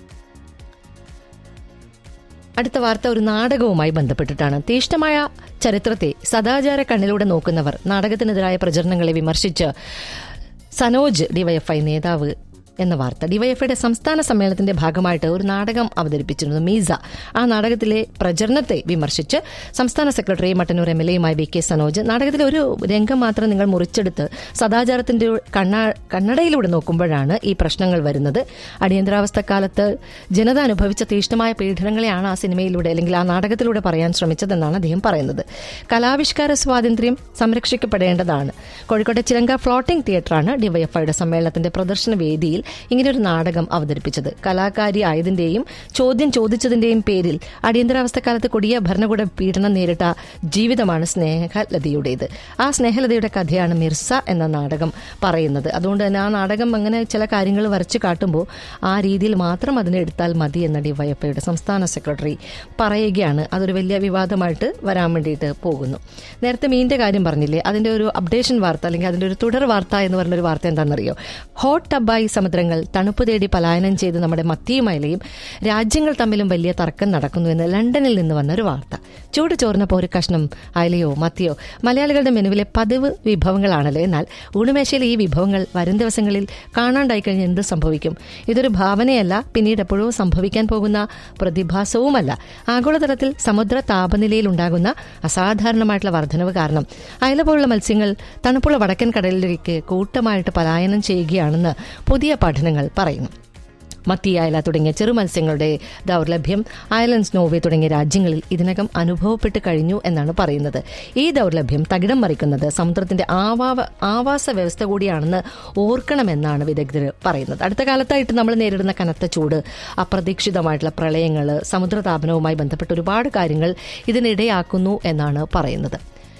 അടുത്ത വാർത്ത ഒരു നാടകവുമായി ബന്ധപ്പെട്ടിട്ടാണ് തീഷ്ണമായ ചരിത്രത്തെ സദാചാര കണ്ണിലൂടെ നോക്കുന്നവർ നാടകത്തിനെതിരായ പ്രചരണങ്ങളെ വിമർശിച്ച് സനോജ് ഡിവൈഎഫ്ഐ നേതാവ് എന്ന വാർത്ത ഡിവൈഎഫ്ഐയുടെ സംസ്ഥാന സമ്മേളനത്തിന്റെ ഭാഗമായിട്ട് ഒരു നാടകം അവതരിപ്പിച്ചിരുന്നു മീസ ആ നാടകത്തിലെ പ്രചരണത്തെ വിമർശിച്ച് സംസ്ഥാന സെക്രട്ടറി മട്ടന്നൂർ എം എൽ എയുമായി വി കെ സനോജ് നാടകത്തിലെ ഒരു രംഗം മാത്രം നിങ്ങൾ മുറിച്ചെടുത്ത് സദാചാരത്തിന്റെ കണ്ണ കണ്ണടയിലൂടെ നോക്കുമ്പോഴാണ് ഈ പ്രശ്നങ്ങൾ വരുന്നത് അടിയന്തരാവസ്ഥ കാലത്ത് ജനത അനുഭവിച്ച തീഷ്ണമായ പീഡനങ്ങളെയാണ് ആ സിനിമയിലൂടെ അല്ലെങ്കിൽ ആ നാടകത്തിലൂടെ പറയാൻ ശ്രമിച്ചതെന്നാണ് അദ്ദേഹം പറയുന്നത് കലാവിഷ്കാര സ്വാതന്ത്ര്യം സംരക്ഷിക്കപ്പെടേണ്ടതാണ് കോഴിക്കോട്ടെ ചിലങ്ക ഫ്ലോട്ടിംഗ് തിയേറ്ററാണ് ഡിവൈഎഫ്ഐയുടെ സമ്മേളനത്തിന്റെ പ്രദർശന വേദിയിൽ ഇങ്ങനെയൊരു നാടകം അവതരിപ്പിച്ചത് കലാകാരി ആയതിന്റെയും ചോദ്യം ചോദിച്ചതിന്റെയും പേരിൽ അടിയന്തരാവസ്ഥക്കാലത്ത് കൊടിയ ഭരണകൂട പീഡനം നേരിട്ട ജീവിതമാണ് സ്നേഹലതയുടേത് ആ സ്നേഹലതയുടെ കഥയാണ് മിർസ എന്ന നാടകം പറയുന്നത് അതുകൊണ്ട് തന്നെ ആ നാടകം അങ്ങനെ ചില കാര്യങ്ങൾ വരച്ചു കാട്ടുമ്പോൾ ആ രീതിയിൽ മാത്രം അതിനെ എടുത്താൽ മതി എന്ന ഡിവൈഎഫ്ഐയുടെ സംസ്ഥാന സെക്രട്ടറി പറയുകയാണ് അതൊരു വലിയ വിവാദമായിട്ട് വരാൻ വേണ്ടിയിട്ട് പോകുന്നു നേരത്തെ മീനിന്റെ കാര്യം പറഞ്ഞില്ലേ അതിന്റെ ഒരു അപ്ഡേഷൻ വാർത്ത അല്ലെങ്കിൽ അതിന്റെ ഒരു തുടർ വാർത്ത എന്ന് പറഞ്ഞൊരു വാർത്ത എന്താണെന്നറിയോ ഹോട്ട് ടബായി സമുദ്രങ്ങൾ തണുപ്പ് തേടി പലായനം ചെയ്ത് നമ്മുടെ മത്തിയും അയലയും രാജ്യങ്ങൾ തമ്മിലും വലിയ തർക്കം നടക്കുന്നു എന്ന് ലണ്ടനിൽ നിന്ന് വന്ന ഒരു വാർത്ത ചൂട് ചോർന്നപ്പോൾ ഒരു കഷ്ണം അയലയോ മത്തിയോ മലയാളികളുടെ മെനുവിലെ പതിവ് വിഭവങ്ങളാണല്ലോ എന്നാൽ ഊണുമേശയിലെ ഈ വിഭവങ്ങൾ വരും ദിവസങ്ങളിൽ കാണാണ്ടായി കഴിഞ്ഞാൽ എന്ത് സംഭവിക്കും ഇതൊരു ഭാവനയല്ല പിന്നീട് എപ്പോഴോ സംഭവിക്കാൻ പോകുന്ന പ്രതിഭാസവുമല്ല ആഗോളതലത്തിൽ സമുദ്ര താപനിലയിൽ ഉണ്ടാകുന്ന അസാധാരണമായിട്ടുള്ള വർധനവ് കാരണം അയല പോലുള്ള മത്സ്യങ്ങൾ തണുപ്പുള്ള വടക്കൻ കടലിലേക്ക് കൂട്ടമായിട്ട് പലായനം ചെയ്യുകയാണെന്ന് പുതിയ പഠനങ്ങൾ പറയുന്നു മത്തി അയല തുടങ്ങിയ ചെറു മത്സ്യങ്ങളുടെ ദൗർലഭ്യം അയലൻഡ്സ് നോർവേ തുടങ്ങിയ രാജ്യങ്ങളിൽ ഇതിനകം അനുഭവപ്പെട്ട് കഴിഞ്ഞു എന്നാണ് പറയുന്നത് ഈ ദൗർലഭ്യം തകിടം മറിക്കുന്നത് സമുദ്രത്തിന്റെ ആവാവ ആവാസ വ്യവസ്ഥ കൂടിയാണെന്ന് ഓർക്കണമെന്നാണ് വിദഗ്ധർ പറയുന്നത് അടുത്ത കാലത്തായിട്ട് നമ്മൾ നേരിടുന്ന കനത്ത ചൂട് അപ്രതീക്ഷിതമായിട്ടുള്ള പ്രളയങ്ങൾ സമുദ്രതാപനവുമായി ബന്ധപ്പെട്ട് ഒരുപാട് കാര്യങ്ങൾ ഇതിനിടയാക്കുന്നു എന്നാണ് പറയുന്നത്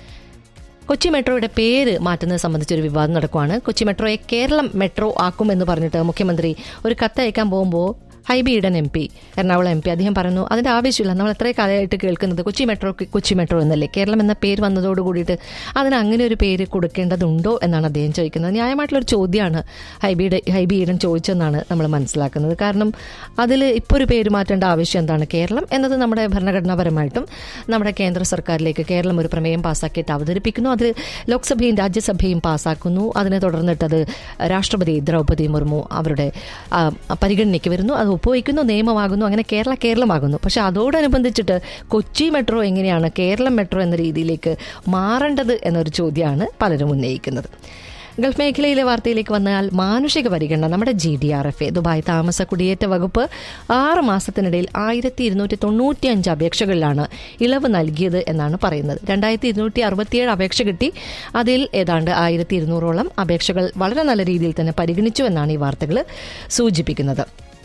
കൊച്ചി മെട്രോയുടെ പേര് മാറ്റുന്നത് സംബന്ധിച്ചൊരു വിവാദം നടക്കുവാണ് കൊച്ചി മെട്രോയെ കേരളം മെട്രോ ആക്കുമെന്ന് പറഞ്ഞിട്ട് മുഖ്യമന്ത്രി ഒരു കത്തയക്കാൻ പോകുമ്പോൾ Hibi Eden M P Ernakulam M P അദ്ദേഹം പറഞ്ഞു അതിന്റെ ആവശ്യമില്ല നമ്മൾ എത്രയും കാലമായിട്ട് കേൾക്കുന്നത് കൊച്ചി മെട്രോ കൊച്ചി മെട്രോ എന്നല്ലേ കേരളം എന്ന പേര് വന്നതോട് കൂടിയിട്ട് അതിന് അങ്ങനെ ഒരു പേര് കൊടുക്കേണ്ടതുണ്ടോ എന്നാണ് അദ്ദേഹം ചോദിക്കുന്നത് ന്യായമായിട്ടുള്ളൊരു ചോദ്യമാണ് ഹൈബിയുടെ ഹൈബി ഈഡൻ ചോദിച്ചതെന്നാണ് നമ്മൾ മനസ്സിലാക്കുന്നത് കാരണം അതിൽ ഇപ്പോൾ ഒരു പേര് മാറ്റേണ്ട ആവശ്യം എന്താണ് കേരളം എന്നത് നമ്മുടെ ഭരണഘടനാപരമായിട്ടും നമ്മുടെ കേന്ദ്ര സർക്കാരിലേക്ക് കേരളം ഒരു പ്രമേയം പാസ്സാക്കിയിട്ട് അവതരിപ്പിക്കുന്നു അത് ലോക്സഭയും രാജ്യസഭയും പാസ്സാക്കുന്നു അതിനെ തുടർന്നിട്ടത് രാഷ്ട്രപതി ദ്രൗപദി മുർമു അവരുടെ ആ, പരിഗണനയ്ക്ക് വരുന്നു അത് ഒപ്പുവയ്ക്കുന്നു നിയമമാകുന്നു അങ്ങനെ കേരള കേരളമാകുന്നു പക്ഷെ അതോടനുബന്ധിച്ചിട്ട് കൊച്ചി മെട്രോ എങ്ങനെയാണ് കേരളം മെട്രോ എന്ന രീതിയിലേക്ക് മാറേണ്ടത് എന്നൊരു ചോദ്യമാണ് പലരും ഉന്നയിക്കുന്നത് ഗൾഫ് മേഖലയിലെ വാർത്തയിലേക്ക് വന്നാൽ മാനുഷിക പരിഗണന നമ്മുടെ G D R F A Dubai താമസ കുടിയേറ്റ വകുപ്പ് ആറ് മാസത്തിനിടയിൽ ആയിരത്തി ഇരുന്നൂറ്റി തൊണ്ണൂറ്റി അഞ്ച് അപേക്ഷകളിലാണ് ഇളവ് നൽകിയത് എന്നാണ് പറയുന്നത് രണ്ടായിരത്തി ഇരുന്നൂറ്റി അറുപത്തിയേഴ് അപേക്ഷ കിട്ടി അതിൽ ഏതാണ്ട് ആയിരത്തി ഇരുന്നൂറോളം അപേക്ഷകൾ വളരെ നല്ല രീതിയിൽ തന്നെ പരിഗണിച്ചു എന്നാണ് ഈ വാർത്തകൾ സൂചിപ്പിക്കുന്നത്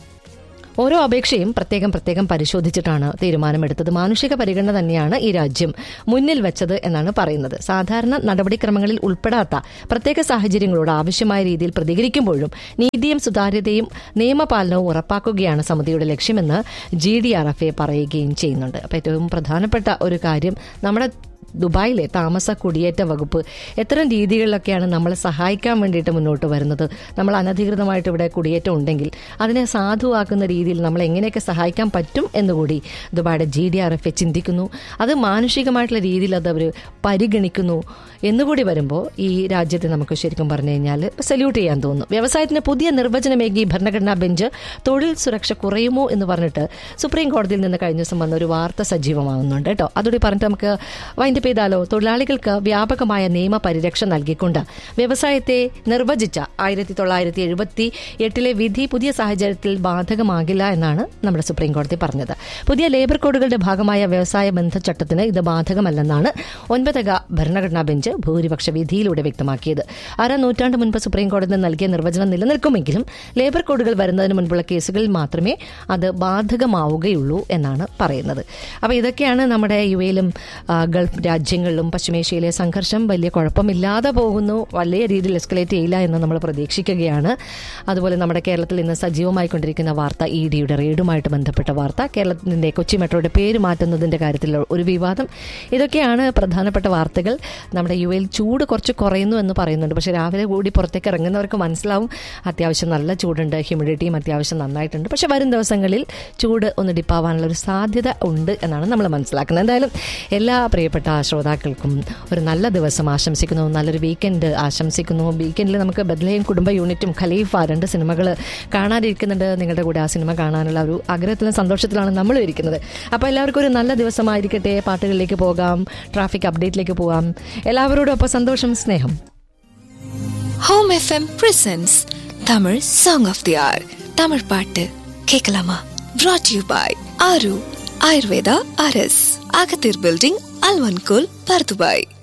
ഓരോ അപേക്ഷയും പ്രത്യേകം പ്രത്യേകം പരിശോധിച്ചിട്ടാണ് തീരുമാനമെടുത്തത് മാനുഷിക പരിഗണന തന്നെയാണ് ഈ രാജ്യം മുന്നിൽ വെച്ചത് എന്നാണ് പറയുന്നത് സാധാരണ നടപടിക്രമങ്ങളിൽ ഉൾപ്പെടാത്ത പ്രത്യേക സാഹചര്യങ്ങളോട് ആവശ്യമായ രീതിയിൽ പ്രതികരിക്കുമ്പോഴും നീതിയും സുതാര്യതയും നിയമപാലനവും ഉറപ്പാക്കുകയാണ് സമിതിയുടെ ലക്ഷ്യമെന്ന് G D R F A പറയുകയും ചെയ്യുന്നുണ്ട് അപ്പോൾ ഏറ്റവും പ്രധാനപ്പെട്ട ഒരു കാര്യം നമ്മുടെ ദുബായിലെ താമസ കുടിയേറ്റ വകുപ്പ് എത്തരം രീതികളിലൊക്കെയാണ് നമ്മളെ സഹായിക്കാൻ വേണ്ടിയിട്ട് മുന്നോട്ട് വരുന്നത് നമ്മൾ അനധികൃതമായിട്ട് ഇവിടെ കുടിയേറ്റം ഉണ്ടെങ്കിൽ അതിനെ സാധുവാക്കുന്ന രീതിയിൽ നമ്മൾ എങ്ങനെയൊക്കെ സഹായിക്കാൻ പറ്റും എന്നുകൂടി ദുബായുടെ G D R F A ചിന്തിക്കുന്നു അത് മാനുഷികമായിട്ടുള്ള രീതിയിൽ അത് അവർ പരിഗണിക്കുന്നു എന്നുകൂടി വരുമ്പോൾ ഈ രാജ്യത്തെ നമുക്ക് ശരിക്കും പറഞ്ഞു കഴിഞ്ഞാൽ സല്യൂട്ട് ചെയ്യാൻ തോന്നുന്നു വ്യവസായത്തിന് പുതിയ നിർവചനമേകി ഭരണഘടനാ ബെഞ്ച് തൊഴിൽ സുരക്ഷ കുറയുമോ എന്ന് പറഞ്ഞിട്ട് സുപ്രീം കോടതിയിൽ നിന്ന് കഴിഞ്ഞ ദിവസം വന്ന ഒരു വാർത്ത സജീവമാകുന്നുണ്ട് കേട്ടോ അതുകൂടി പറഞ്ഞിട്ട് നമുക്ക് വൈൻഡപ്പ് ചെയ്താലോ തൊഴിലാളികൾക്ക് വ്യാപകമായ നിയമ പരിരക്ഷ നൽകിക്കൊണ്ട് വ്യവസായത്തെ നിർവചിച്ച ആയിരത്തി തൊള്ളായിരത്തി എഴുപത്തി എട്ടിലെ വിധി പുതിയ സാഹചര്യത്തിൽ ബാധകമാകില്ല എന്നാണ് നമ്മുടെ സുപ്രീം കോടതി പറഞ്ഞത് പുതിയ ലേബർ കോഡുകളുടെ ഭാഗമായ വ്യവസായ ബന്ധ ചട്ടത്തിന് ഇത് ബാധകമല്ലെന്നാണ് ഒൻപതക ഭരണഘടനാ ബെഞ്ച് ഭൂരിപക്ഷ വിധിയിലൂടെ വ്യക്തമാക്കിയത് അര നൂറ്റാണ്ട് മുൻപ് സുപ്രീം കോടതി നൽകിയ നിർവചനം നിലനിൽക്കുമെങ്കിലും ലേബർ കോഡുകൾ വരുന്നതിന് മുൻപുള്ള കേസുകളിൽ മാത്രമേ അത് ബാധകമാവുകയുള്ളൂ എന്നാണ് പറയുന്നത് അപ്പോൾ ഇതൊക്കെയാണ് നമ്മുടെ യു എയിലും ആ, ഗൾഫ് രാജ്യങ്ങളിലും പശ്ചിമേഷ്യയിലെ സംഘർഷം വലിയ കുഴപ്പമില്ലാതെ പോകുന്നു വലിയ രീതിയിൽ എസ്കലേറ്റ് ചെയ്യില്ല എന്ന് നമ്മൾ പ്രതീക്ഷിക്കുകയാണ് അതുപോലെ നമ്മുടെ കേരളത്തിൽ ഇന്ന് സജീവമായിക്കൊണ്ടിരിക്കുന്ന വാർത്ത ഇ ഡിയുടെ റെയ്ഡുമായിട്ട് ബന്ധപ്പെട്ട വാർത്ത കേരളത്തിന്റെ കൊച്ചി മെട്രോയുടെ പേര് മാറ്റുന്നതിന്റെ കാര്യത്തിൽ ഒരു വിവാദം ഇതൊക്കെയാണ് പ്രധാനപ്പെട്ട വാർത്തകൾ നമ്മുടെ യു എയിൽ ചൂട് കുറച്ച് കുറയുന്നു എന്ന് പറയുന്നുണ്ട് പക്ഷേ രാവിലെ കൂടി പുറത്തേക്ക് ഇറങ്ങുന്നവർക്ക് മനസ്സിലാവും അത്യാവശ്യം നല്ല ചൂടുണ്ട് ഹ്യൂമിഡിറ്റിയും അത്യാവശ്യം നന്നായിട്ടുണ്ട് പക്ഷേ വരും ദിവസങ്ങളിൽ ചൂട് ഒന്ന് ഡിപ്പാവാനുള്ള ഒരു സാധ്യത ഉണ്ട് എന്നാണ് നമ്മൾ മനസ്സിലാക്കുന്നത് എന്തായാലും എല്ലാ പ്രിയപ്പെട്ട ശ്രോതാക്കൾക്കും ഒരു നല്ല ദിവസം ആശംസിക്കുന്നു നല്ലൊരു വീക്കെൻഡ് ആശംസിക്കുന്നു വീക്കെൻഡിൽ നമുക്ക് ബദ്ലയും കുടുംബ യൂണിറ്റും ഖലീഫ രണ്ട് സിനിമകൾ കാണാനിരിക്കുന്നുണ്ട് നിങ്ങളുടെ കൂടെ ആ സിനിമ കാണാനുള്ള ഒരു ആഗ്രഹത്തിലും സന്തോഷത്തിലാണ് നമ്മളും ഇരിക്കുന്നത് അപ്പോൾ എല്ലാവർക്കും ഒരു നല്ല ദിവസമായിരിക്കട്ടെ പാട്ടുകളിലേക്ക് പോകാം ട്രാഫിക് അപ്ഡേറ്റിലേക്ക് പോകാം എല്ലാവരോടും ഒപ്പം സന്തോഷം സ്നേഹം home FM presence Tamil song of the hour Tamil பாட்டு கேட்கலாமா brought you by Aaru Ayurveda அரஸ் அகத்தீர் பில்டிங் அல்வன்கோல் பர்துபாய்